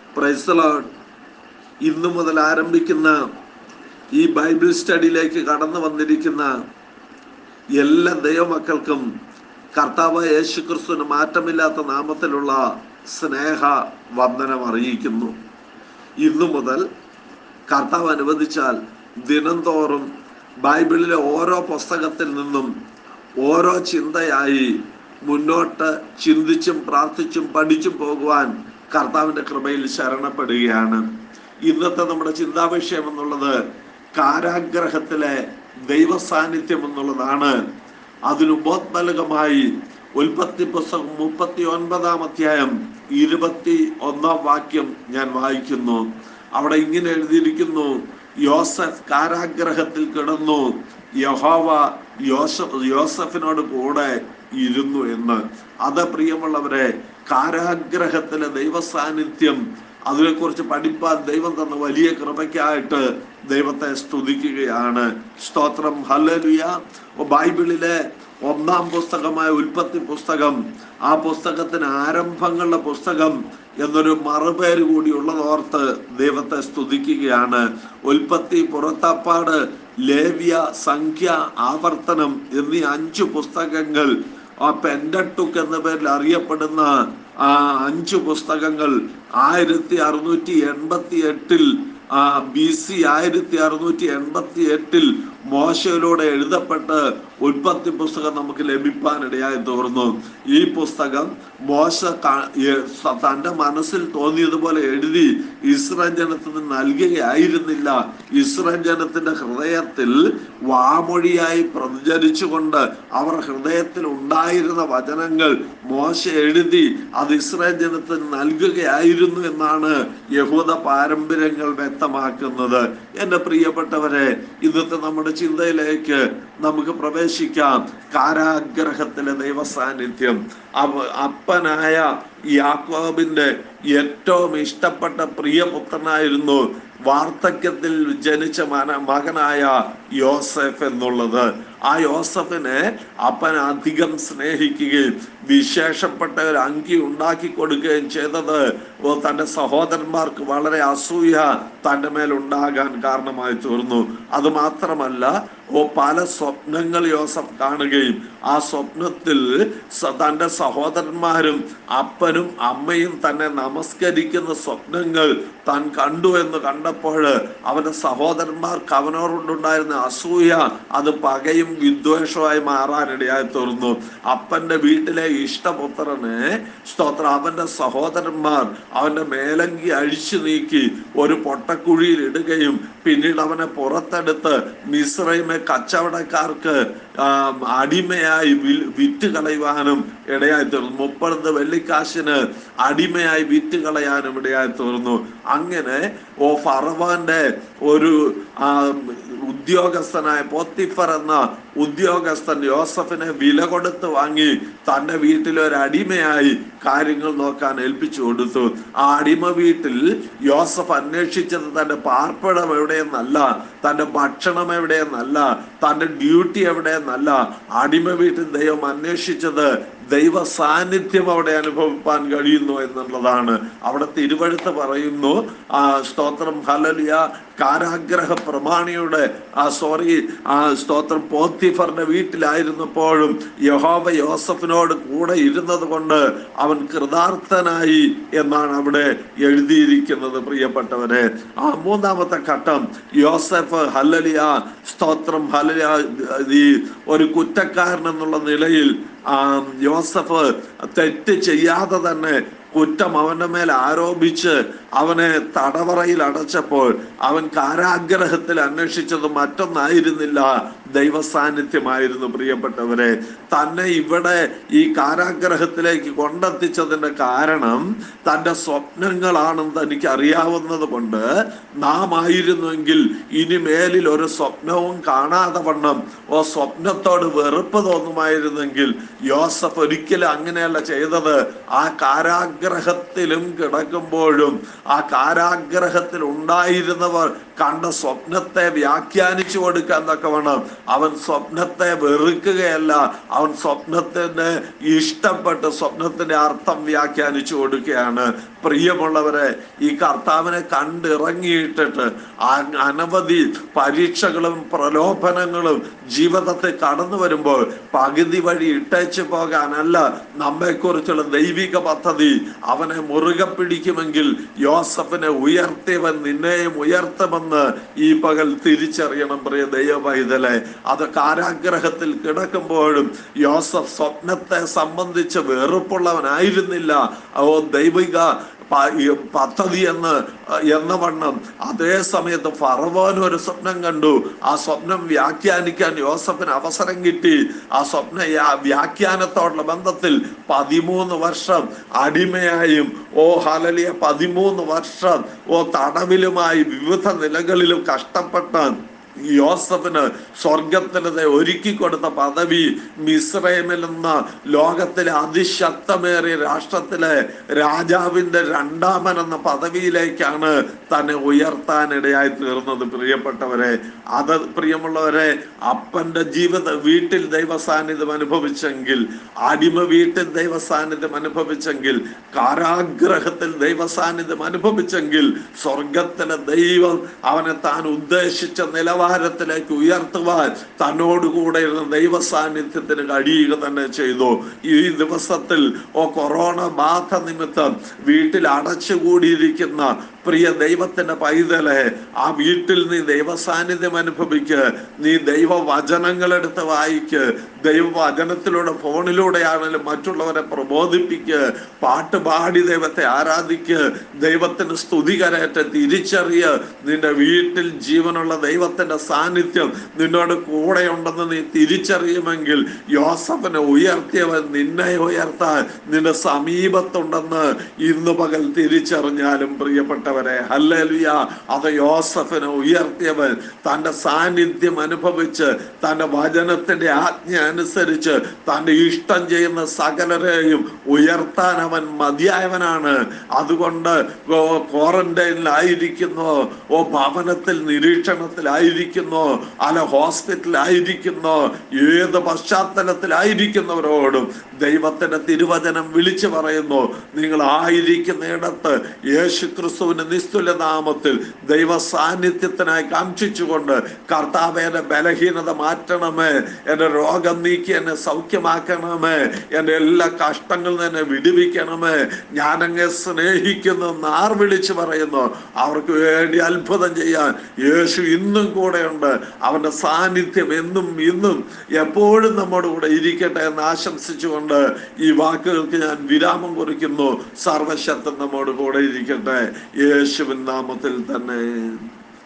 പ്രൈസലോൺ ഇന്നു മുതൽ ആരംഭിക്കുന്ന ഈ ബൈബിൾ സ്റ്റഡിയിലേക്ക് കടന്നു വന്നിരിക്കുന്ന എല്ലാ ദൈവമക്കൾക്കും കർത്താവ് യേശു ക്രിസ്തുവിന് മാറ്റമില്ലാത്ത നാമത്തിലുള്ള സ്നേഹ വന്ദനം അറിയിക്കുന്നു ഇന്നു മുതൽ കർത്താവ് അനുവദിച്ചാൽ ദിനംതോറും ബൈബിളിലെ ഓരോ പുസ്തകത്തിൽ നിന്നും ഓരോ ചിന്തയായി മുന്നോട്ട് ചിന്തിച്ചും പ്രാർത്ഥിച്ചും പഠിച്ചും പോകുവാൻ കർത്താവിന്റെ കൃപയിൽ ശരണപ്പെടുകയാണ് ഇന്നത്തെ നമ്മുടെ ചിന്താവിഷയം എന്നുള്ളത് കാരാഗ്രഹത്തിലെ ദൈവ സാന്നിധ്യം എന്നുള്ളതാണ് അതിന് ഉപോത്ബലകമായി ഉൽപ്പത്തി പുസ്തകം മുപ്പത്തി ഒൻപതാം അധ്യായം ഇരുപത്തി ഒന്നാം വാക്യം ഞാൻ വായിക്കുന്നു അവിടെ ഇങ്ങനെ എഴുതിയിരിക്കുന്നു യോസഫ് കാരാഗ്രഹത്തിൽ കിടന്നു യഹോവ യോസഫ് യോസഫിനോട് കൂടെ ഇരുന്നു എന്ന് അത് പ്രിയമുള്ളവരെ കാരാഗ്രഹത്തിലെ ദൈവ സാന്നിധ്യം അതിനെക്കുറിച്ച് പഠിപ്പാൻ ദൈവം തന്ന വലിയ കൃപയ്ക്കായിട്ട് ദൈവത്തെ സ്തുതിക്കുകയാണ് സ്തോത്രം ഹല്ലേലൂയ ബൈബിളിലെ ഒന്നാം പുസ്തകമായ ഉൽപ്പത്തി പുസ്തകം ആ പുസ്തകത്തിന് ആരംഭങ്ങളുടെ പുസ്തകം എന്നൊരു മറുപേര് കൂടി ഉള്ളതോർത്ത് ദൈവത്തെ സ്തുതിക്കുകയാണ് ഉൽപ്പത്തി പുറത്തപ്പാട് ലേവ്യ സംഖ്യ ആവർത്തനം എന്നീ അഞ്ചു പുസ്തകങ്ങൾ ആ പെൻഡട്ടുക്ക് എന്ന പേരിൽ അറിയപ്പെടുന്ന ആ അഞ്ചു പുസ്തകങ്ങൾ ആയിരത്തി അറുന്നൂറ്റി എൺപത്തി എട്ടിൽ ആ ബി സി ആയിരത്തി അറുന്നൂറ്റി എൺപത്തി എട്ടിൽ മോശയിലൂടെ എഴുതപ്പെട്ട് ഉൽപ്പത്തി പുസ്തകം നമുക്ക് ലഭിക്കാനിടയായി തീർന്നു ഈ പുസ്തകം മോശ തന്റെ മനസ്സിൽ തോന്നിയതുപോലെ എഴുതി ഇസ്രായേൽ ജനത്തിന് നൽകുകയായിരുന്നില്ല ഇസ്രായേൽ ജനത്തിന്റെ ഹൃദയത്തിൽ വാമൊഴിയായി പ്രചരിച്ചുകൊണ്ട് അവർ ഹൃദയത്തിൽ ഉണ്ടായിരുന്ന വചനങ്ങൾ മോശ എഴുതി അത് ഇസ്രായേൽ ജനത്തിന് നൽകുകയായിരുന്നു എന്നാണ് യഹൂദ പാരമ്പര്യങ്ങൾ വ്യക്തമാക്കുന്നത് എൻ്റെ പ്രിയപ്പെട്ടവരെ ഇന്നത്തെ നമ്മുടെ ചിന്തയിലേക്ക് നമുക്ക് പ്രവേശിക്കാം കാരാഗ്രഹത്തിലെ ദൈവ സാന്നിധ്യം അപ്പനായ യാക്കോബിന്റെ ഏറ്റവും ഇഷ്ടപ്പെട്ട പ്രിയപുത്രനായിരുന്നു വാർദ്ധക്യത്തിൽ ജനിച്ച മന മകനായ യോസഫ് എന്നുള്ളത് ആ യോസഫിനെ അപ്പൻ അധികം സ്നേഹിക്കുകയും വിശേഷപ്പെട്ട ഒരു അങ്കി ഉണ്ടാക്കി കൊടുക്കുകയും ചെയ്തത് തൻ്റെ സഹോദരന്മാർക്ക് വളരെ അസൂയ തൻ്റെ മേൽ ഉണ്ടാകാൻ കാരണമായി തീർന്നു അത് മാത്രമല്ല ഓ പല സ്വപ്നങ്ങൾ യോസഫ് കാണുകയും ആ സ്വപ്നത്തിൽ തൻ്റെ സഹോദരന്മാരും അപ്പനും അമ്മയും തന്നെ നമസ്കരിക്കുന്ന സ്വപ്നങ്ങൾ താൻ കണ്ടു എന്ന് കണ്ടപ്പോൾ അവന്റെ സഹോദരന്മാർക്ക് അവനോടുണ്ടായിരുന്ന അസൂയ അത് പകയും വിദ്വേഷമായി മാറാനിടയായി തീർന്നു അപ്പന്റെ വീട്ടിലെ ഇഷ്ടപുത്രനെ സ്തോത്രം അവന്റെ സഹോദരന്മാർ അവന്റെ മേലങ്കി അഴിച്ചു നീക്കി ഒരു പൊട്ടക്കുഴിയിൽ ഇടുകയും പിന്നീട് അവനെ പുറത്തെടുത്ത് മിശ്രൈമെ കച്ചവടക്കാർക്ക് അടിമയായി വിറ്റ് കളയുവാനും ഇടയായി തീർന്നു മുപ്പത് വെള്ളിക്കാശിന് അടിമയായി വിറ്റ് കളയാനും ഇടയായി തീർന്നു അങ്ങനെ ഓ ഫറവാന്റെ ഒരു ഉദ്യോഗസ്ഥനായ പോത്തിഫർ എന്ന ഉദ്യോഗസ്ഥൻ യോസഫിനെ വില കൊടുത്ത് വാങ്ങി തന്റെ വീട്ടിൽ ഒരു അടിമയായി കാര്യങ്ങൾ നോക്കാൻ ഏൽപ്പിച്ചു കൊടുത്തു ആ അടിമ വീട്ടിൽ യോസഫ് അന്വേഷിച്ചത് തന്റെ പാർപ്പിടം എവിടെയെന്നല്ല തന്റെ ഭക്ഷണം എവിടെയെന്നല്ല തന്റെ ഡ്യൂട്ടി എവിടെയെന്നല്ല അടിമ വീട്ടിൽ ദൈവം അന്വേഷിച്ചത് ദൈവ സാന്നിധ്യം അവിടെ അനുഭവിപ്പാൻ കഴിയുന്നു എന്നുള്ളതാണ് അവിടെ തിരുവഴുത്ത് പറയുന്നു ആ സ്തോത്രം ഹലലിയ കാരാഗ്രഹ പ്രമാണിയുടെ ആ സോറി ആ സ്തോത്രം പോത്തിഫറിന്റെ വീട്ടിലായിരുന്നപ്പോഴും യഹോവ യോസഫിനോട് കൂടെ ഇരുന്നത് കൊണ്ട് അവൻ കൃതാർത്ഥനായി എന്നാണ് അവിടെ എഴുതിയിരിക്കുന്നത് പ്രിയപ്പെട്ടവരെ ആ മൂന്നാമത്തെ ഘട്ടം യോസഫ് ഹല്ലലിയ സ്തോത്രം ഹല്ലലിയ ഈ ഒരു കുറ്റക്കാരൻ എന്നുള്ള നിലയിൽ ആ യോസഫ് തെറ്റ് ചെയ്യാതെ തന്നെ കുറ്റം അവന്റെ മേൽ ആരോപിച്ച് അവനെ തടവറയിൽ അടച്ചപ്പോൾ അവൻ കാരാഗ്രഹത്തിൽ അന്വേഷിച്ചത് മറ്റൊന്നായിരുന്നില്ല ദൈവ സാന്നിധ്യമായിരുന്നു പ്രിയപ്പെട്ടവരെ തന്നെ ഇവിടെ ഈ കാരാഗ്രഹത്തിലേക്ക് കൊണ്ടെത്തിച്ചതിന്റെ കാരണം തൻ്റെ സ്വപ്നങ്ങളാണെന്ന് തനിക്ക് അറിയാവുന്നത് കൊണ്ട് നാം ആയിരുന്നുവെങ്കിൽ ഇനി മേലിൽ ഒരു സ്വപ്നവും കാണാതെ വണ്ണം ഓ സ്വപ്നത്തോട് വെറുപ്പ് തോന്നുമായിരുന്നെങ്കിൽ യോസഫ് ഒരിക്കലും അങ്ങനെയല്ല ചെയ്തത് ആ കാരാഗ്രഹത്തിലും കിടക്കുമ്പോഴും ആ കാരാഗ്രഹത്തിൽ ഉണ്ടായിരുന്നവർ കണ്ട സ്വപ്നത്തെ വ്യാഖ്യാനിച്ചു കൊടുക്കാൻ തക്കവണ്ണം അവൻ സ്വപ്നത്തെ വെറുക്കുകയല്ല അവൻ സ്വപ്നത്തിന് ഇഷ്ടപ്പെട്ട് സ്വപ്നത്തിന്റെ അർത്ഥം വ്യാഖ്യാനിച്ചു കൊടുക്കുകയാണ് പ്രിയമുള്ളവരെ ഈ കർത്താവിനെ കണ്ടിറങ്ങിയിട്ടിട്ട് അ- അനവധി പരീക്ഷകളും പ്രലോഭനങ്ങളും ജീവിതത്തിൽ കടന്നു വരുമ്പോൾ പകുതി വഴി ഇട്ടേച്ച് പോകാനല്ല നമ്മെക്കുറിച്ചുള്ള ദൈവിക പദ്ധതി അവനെ മുറുകെ പിടിക്കുമെങ്കിൽ യോസഫിനെ ഉയർത്തിയവൻ നിന്നെയും ഉയർത്തുമെന്ന് ഈ പകൽ തിരിച്ചറിയണം പ്രിയ ദൈവവൈതലെ അത് കാരാഗ്രഹത്തിൽ കിടക്കുമ്പോഴും യോസഫ് സ്വപ്നത്തെ സംബന്ധിച്ച് വെറുപ്പുള്ളവനായിരുന്നില്ല ഓ ദൈവിക പ- ഈ പദ്ധതി എന്ന് എന്ന വണ്ണം അതേ സമയത്ത് ഫറവോൻ ഒരു സ്വപ്നം കണ്ടു ആ സ്വപ്നം വ്യാഖ്യാനിക്കാൻ യോസഫിന് അവസരം കിട്ടി ആ സ്വപ്ന യാ- വ്യാഖ്യാനത്തോടുള്ള ബന്ധത്തിൽ പതിമൂന്ന് വർഷം അടിമയായും ഓ ഹലലിയ പതിമൂന്ന് വർഷം ഓ തടവിലുമായി വിവിധ നിലകളിലും കഷ്ടപ്പെട്ട യോസഫിന് സ്വർഗത്തിനത് ഒരുക്കി കൊടുത്ത പദവി മിസ്രൈമിൽ നിന്ന് ലോകത്തിലെ അതിശക്തമേറിയ രാഷ്ട്രത്തിലെ രാജാവിന്റെ രണ്ടാമൻ എന്ന പദവിയിലേക്കാണ് തന്നെ ഉയർത്താനിടയായി തീർന്നത് പ്രിയപ്പെട്ടവരെ അത് പ്രിയമുള്ളവരെ അപ്പന്റെ ജീവിത വീട്ടിൽ ദൈവ സാന്നിധ്യം അനുഭവിച്ചെങ്കിൽ അടിമ വീട്ടിൽ ദൈവ സാന്നിധ്യം അനുഭവിച്ചെങ്കിൽ കാരാഗ്രഹത്തിൽ ദൈവ സാന്നിധ്യം അനുഭവിച്ചെങ്കിൽ സ്വർഗത്തിലെ ദൈവം അവനെ താൻ ഉദ്ദേശിച്ച നിലവാരത്തിലേക്ക് ഉയർത്തുവാൻ തന്നോടുകൂടെ ഇരുന്ന ദൈവ സാന്നിധ്യത്തിന് കഴിയുക തന്നെ ചെയ്തു ഈ ദിവസത്തിൽ ഓ കൊറോണ ബാധ നിമിത്തം വീട്ടിൽ അടച്ചുകൂടിയിരിക്കുന്ന പ്രിയ ദൈവത്തിന്റെ പൈതലെ ആ വീട്ടിൽ നീ ദൈവ സാന്നിധ്യം അനുഭവിക്ക് നീ ദൈവ വചനങ്ങൾ എടുത്ത് വായിക്ക് ദൈവ വചനത്തിലൂടെ ഫോണിലൂടെയാണെങ്കിലും മറ്റുള്ളവരെ പ്രബോധിപ്പിക്ക് പാട്ട് പാടി ദൈവത്തെ ആരാധിക്ക് ദൈവത്തിന് സ്തുതി കരയറ്റ് തിരിച്ചറിയ നിന്റെ വീട്ടിൽ ജീവനുള്ള ദൈവത്തിന്റെ സാന്നിധ്യം നിന്നോട് കൂടെയുണ്ടെന്ന് നീ തിരിച്ചറിയുമെങ്കിൽ യോസഫിനെ ഉയർത്തിയവൻ നിന്നെ ഉയർത്താൻ നിന്റെ സമീപത്തുണ്ടെന്ന് ഇന്ന് പകൽ തിരിച്ചറിഞ്ഞാലും പ്രിയപ്പെട്ടവരെ ഹല്ലേലൂയ അത് യോസഫിനെ ഉയർത്തിയവൻ തന്റെ സാന്നിധ്യം അനുഭവിച്ച് തന്റെ വചനത്തിന്റെ ആജ്ഞ അനുസരിച്ച് തന്റെ ഇഷ്ടം ചെയ്യുന്ന സകലരെയും ഉയർത്താൻ അവൻ മതിയായവനാണ് അതുകൊണ്ട് ക്വാറന്റൈനിലായിരിക്കുന്നോ ഓ ഭവനത്തിൽ നിരീക്ഷണത്തിലായിരിക്കുന്നോ അല്ല ഹോസ്പിറ്റലായിരിക്കുന്നോ ഏത് പശ്ചാത്തലത്തിലായിരിക്കുന്നവരോടും ദൈവത്തിന്റെ തിരുവചനം വിളിച്ചു പറയുന്നു നിങ്ങൾ ആയിരിക്കുന്നിടത്ത് യേശു ക്രിസ്തുവിന്റെ നിസ്തുല നാമത്തിൽ ദൈവ സാന്നിധ്യത്തിനായി കാക്ഷിച്ചുകൊണ്ട് കർത്താവേന്റെ ബലഹീനത മാറ്റണമേ എന്റെ രോഗം നീക്കി എന്നെ സൗഖ്യമാക്കണമേ എന്റെ എല്ലാ കഷ്ടങ്ങളിൽ നിന്ന് എന്നെ വിടുവിക്കണമേ ഞാനങ്ങെ സ്നേഹിക്കുന്നു നാർ വിളിച്ചു പറയുന്നു അവർക്ക് വേണ്ടി അത്ഭുതം ചെയ്യാൻ യേശു ഇന്നും കൂടെയുണ്ട് അവന്റെ സാന്നിധ്യം എന്നും ഇന്നും എപ്പോഴും നമ്മുടെ കൂടെ ഇരിക്കട്ടെ എന്ന് ആശംസിച്ചുകൊണ്ട് ഈ വാക്കുകൾക്ക് ഞാൻ വിരാമം കുറിക്കുന്നു സർവശക്തൻ നമ്മോട് കൂടെ ഇരിക്കട്ടെ യേശുവിൻ നാമത്തിൽ തന്നെ